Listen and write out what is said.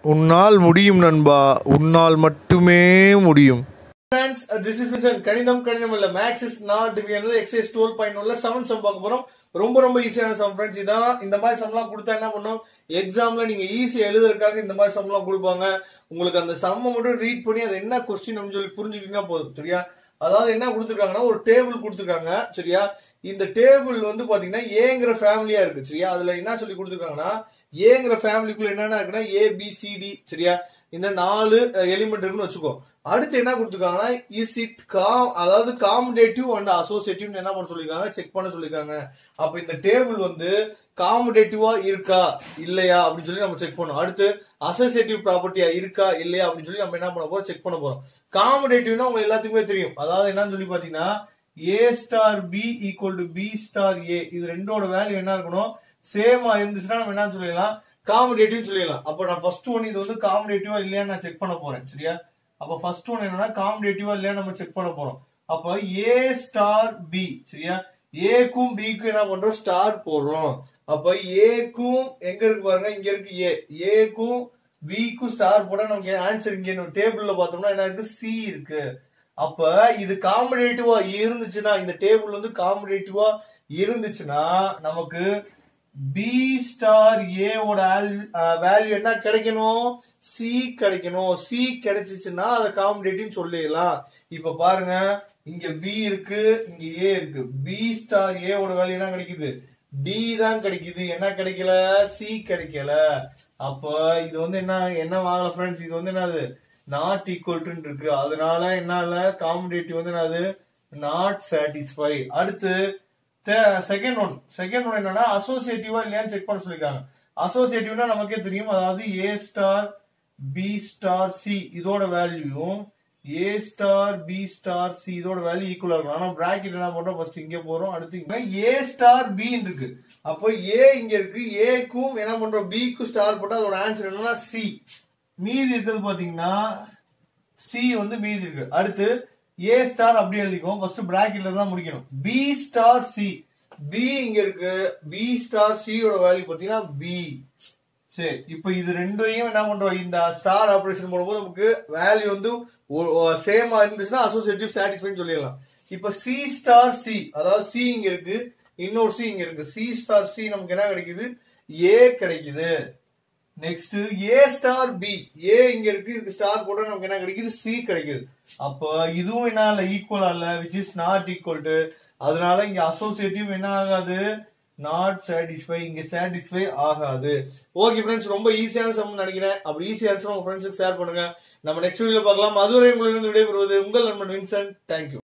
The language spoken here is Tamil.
உன்னால் முடியும் நண்பா உன்னால் மட்டுமே முடியும் ஃப்ரெண்ட்ஸ் திஸ் இஸ் வின்சன் கணிதம் கணிதம் இல்ல மேக்ஸ் இஸ் நாட் டிவியன்றது எக்ஸைஸ் டுவெல் பாயிண்ட் ஒன்ல செவன் சம் பார்க்க போறோம் ரொம்ப ரொம்ப ஈஸியான சம் ஃப்ரெண்ட்ஸ் இதான் இந்த மாதிரி சம்லாம் கொடுத்தா என்ன பண்ணும் எக்ஸாம்ல நீங்க ஈஸி எழுதுறதுக்காக இந்த மாதிரி சம்லாம் கொடுப்பாங்க உங்களுக்கு அந்த சம்மை மட்டும் ரீட் பண்ணி அது என்ன கொஸ்டின் அப்படின்னு சொல்லி புரிஞ்சுக்கிட்டீங்கன்னா போதும் சரியா அதாவது என்ன கொடுத்துருக்காங்கன்னா ஒரு டேபிள் கொடுத்துருக்காங்க சரியா இந்த டேபிள் வந்து பாத்தீங்கன்னா ஏங்கிற ஃபேமிலியா இருக்கு சரியா அதுல என்ன சொல்லி கொடுத்துருக்காங்கன்னா ஏங்கிற ஃபேமிலிக்குள்ள என்னென்ன இருக்குன்னா ஏ பி சி டி சரியா இந்த நாலு எலிமெண்ட் இருக்குன்னு வச்சுக்கோ அடுத்து என்ன கொடுத்துருக்காங்கன்னா இஸ் இட் காம் அதாவது காமடேட்டிவ் அண்ட் அசோசியேட்டிவ் என்ன பண்ண சொல்லிருக்காங்க செக் பண்ண சொல்லிருக்காங்க அப்ப இந்த டேபிள் வந்து காமடேட்டிவா இருக்கா இல்லையா அப்படின்னு சொல்லி நம்ம செக் பண்ணோம் அடுத்து அசோசியேட்டிவ் ப்ராப்பர்ட்டியா இருக்கா இல்லையா அப்படின்னு சொல்லி நம்ம என்ன பண்ண போறோம் செக் பண்ண போறோம் காமடேட்டிவ்னா உங்க எல்லாத்துக்குமே தெரியும் அதாவது என்னன்னு சொல்லி பாத்தீங்கன்னா A star B equal to B star A இது ரெண்டோட வேல்யூ என்ன இருக்கணும் சேமா இருந்துச்சுன்னா நம்ம என்னன்னு சொல்லிடலாம் காமடேட்டிவ் சொல்லிடலாம் அப்ப நான் ஃபர்ஸ்ட் ஒன் இது வந்து காமடேட்டிவா இல்லையா நான் செக் பண்ண போறேன் சரியா அப்ப ஃபர்ஸ்ட் ஒன் என்னன்னா காமடேட்டிவா இல்லையா நம்ம செக் பண்ண போறோம் அப்ப ஏ ஸ்டார் பி சரியா ஏக்கும் பிக்கும் என்ன பண்றோம் ஸ்டார் போடுறோம் அப்ப ஏக்கும் எங்க இருக்கு பாருங்க இங்க இருக்கு ஏ ஏக்கும் பிக்கும் ஸ்டார் போட்டா நமக்கு ஆன்சர் இங்க டேபிள்ல பார்த்தோம்னா என்ன இருக்கு சி இருக்கு அப்ப இது காம்படேட்டிவா இருந்துச்சுன்னா இந்த டேபிள் வந்து காம்படேட்டிவா இருந்துச்சுன்னா நமக்கு பி ஸ்டார் ஏவோட வேல்யூ என்ன கிடைக்கணும் சி கிடைக்கணும் சி கிடைச்சிச்சுன்னா அதை காம்படேட்டிவ் சொல்லிடலாம் இப்ப பாருங்க இங்க பி இருக்கு இங்க ஏ இருக்கு பி ஸ்டார் ஏவோட வேல்யூ என்ன கிடைக்குது டி தான் கிடைக்குது என்ன கிடைக்கல சி கிடைக்கல அப்ப இது வந்து என்ன என்ன வாங்கல ஃப்ரெண்ட்ஸ் இது வந்து என்னது நாட் ஈக்குவல் டு இருக்கு அதனால என்ன காம்படேட்டிவ் வந்து என்னது நாட் சாட்டிஸ்ஃபை அடுத்து செகண்ட் ஒன் செகண்ட் ஒன் என்னன்னா அசோசியேட்டிவா இல்லையான்னு செக் பண்ண சொல்லிருக்காங்க அசோசியேட்டிவ்னா நமக்கே தெரியும் அதாவது A star B star C இதோட வேல்யூயும் A star B star C இதோட வேல்யூ ஈக்குவலா இருக்கும் ஆனா பிராக்கெட் என்ன பண்றோம் ஃபர்ஸ்ட் இங்க போறோம் அடுத்து இங்க ஏ ஸ்டார் பி இருக்கு அப்போ ஏ இங்க இருக்கு ஏக்கும் என்ன பண்றோம் பிக்கும் ஸ்டார் போட்டா அதோட ஆன்சர் என்னன்னா சி மீதி இருக்கிறது பாத்தீங்கன்னா சி வந்து மீதி இருக்கு அடுத்து ஏ ஸ்டார் அப்படி எழுதிக்கும் ஃபர்ஸ்ட் பிராக்கெட்ல தான் முடிக்கணும் பி ஸ்டார் சி பி இங்க இருக்கு பி ஸ்டார் சியோட வேல்யூ பாத்தீங்கன்னா பி சரி இப்போ இது ரெண்டையும் என்ன பண்றோம் இந்த ஸ்டார் ஆபரேஷன் போடும்போது நமக்கு வேல்யூ வந்து சேமா இருந்துச்சுன்னா அசோசியேட்டிவ் சாட்டிஸ்ஃபைன்னு சொல்லிடலாம் இப்போ சி ஸ்டார் சி அதாவது சி இங்க இருக்கு இன்னொரு சி இங்க இருக்கு சி ஸ்டார் சி நமக்கு என்ன கிடைக்குது ஏ கிடைக்குது next A star B A இங்க இருக்கு இதுக்கு ஸ்டார் போட்டா நமக்கு என்ன கிடைக்குது சி கிடைக்குது அப்ப இதுவும் என்ன இல்ல ஈக்குவலா இல்ல which is not equal to அதனால இங்க அசோசியேட்டிவ் என்ன ஆகாது நாட் சாட்டிஸ்ஃபை இங்க சாட்டிஸ்ஃபை ஆகாது ஓகே ஃப்ரெண்ட்ஸ் ரொம்ப ஈஸியான சம் நினைக்கிறேன் அப்படி ஈஸியா இருந்துச்சுன்னா உங்க ஃப்ரெண்ட்ஸுக்கு ஷேர் பண்ணுங்க நம்ம நெக்ஸ்ட் வீடியோ பார்க்கலாம் அதுவரை உங்களிடம் விடைபெறுவது உங்கள் நண்பன் வின்சென்ட் தேங்க்யூ